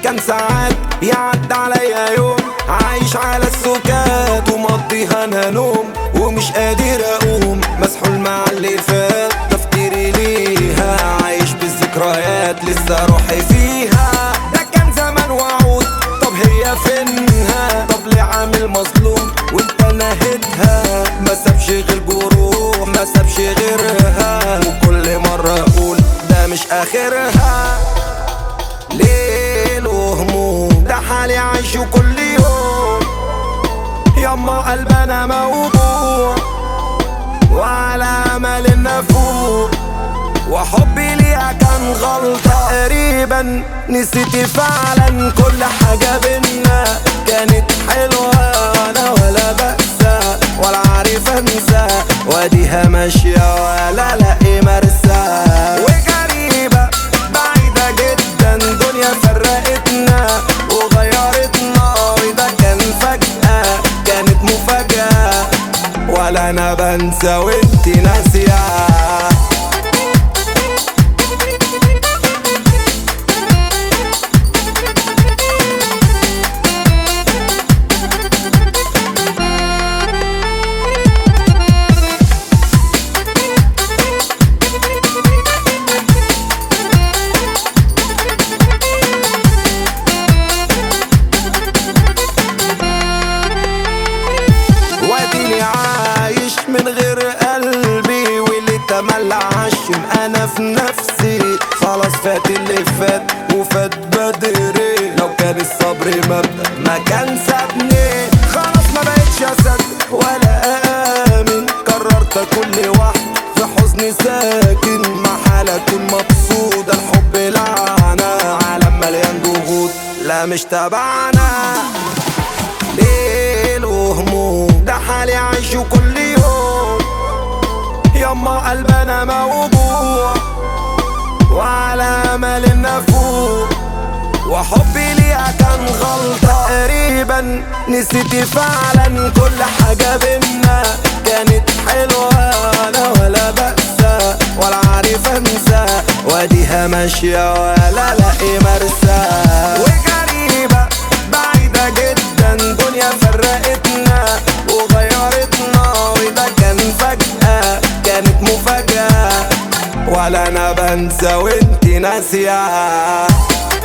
كان ساعات يعد عليا يوم عايش على السكات ومقضيها انا نوم ومش قادر اقوم مسحول مع اللي فات تفكيري ليها عايش بالذكريات لسه روحي فيها ده كان زمان وعود طب هي فينها طب ليه عامل مظلوم وانت نهيتها ما سابش غير جروح ما سابش غيرها وكل مرة اقول ده مش اخرها ليل وهموم ده حالي عايشه كل يوم يما قلبنا موجوع وعلى امل النفوق وحبي ليها كان غلطة تقريبا نسيتي فعلا كل حاجة بينا كانت حلوة انا ولا بأسى ولا عارف انسى واديها ماشية ولا لاقي مرسى وغريبة بعيدة جدا دنيا فرقتنا وغيرتنا وده كان فجأة كانت مفاجأة ولا انا بنسى وانتي ناسيه واديني عايش من غير قلبي واللي تملى عشم انا في نفسي خلاص فات اللي فات وفات بدري لو كان الصبر مبدأ ما كان سابني خلاص ما بقتش اصدق ولا امن قررت كل واحد في حزني ساكن مع حالة اكون مبسوط الحب لعنة عالم مليان جهود لا مش تبعنا ليل وهموم ده حالي عايشه كل يوم يما قلبنا موجوع وعلى امل النفوق وحبي ليها كان غلطة تقريبا نسيتي فعلا كل حاجة بينا كانت حلوة انا ولا بأسى ولا عارف انسى واديها ماشية ولا لاقي مرسى وغريبة بعيدة جدا دنيا فرقتنا وغيرتنا وده كان فجأة كانت مفاجأة ولا انا بنسى وانتي ناسيه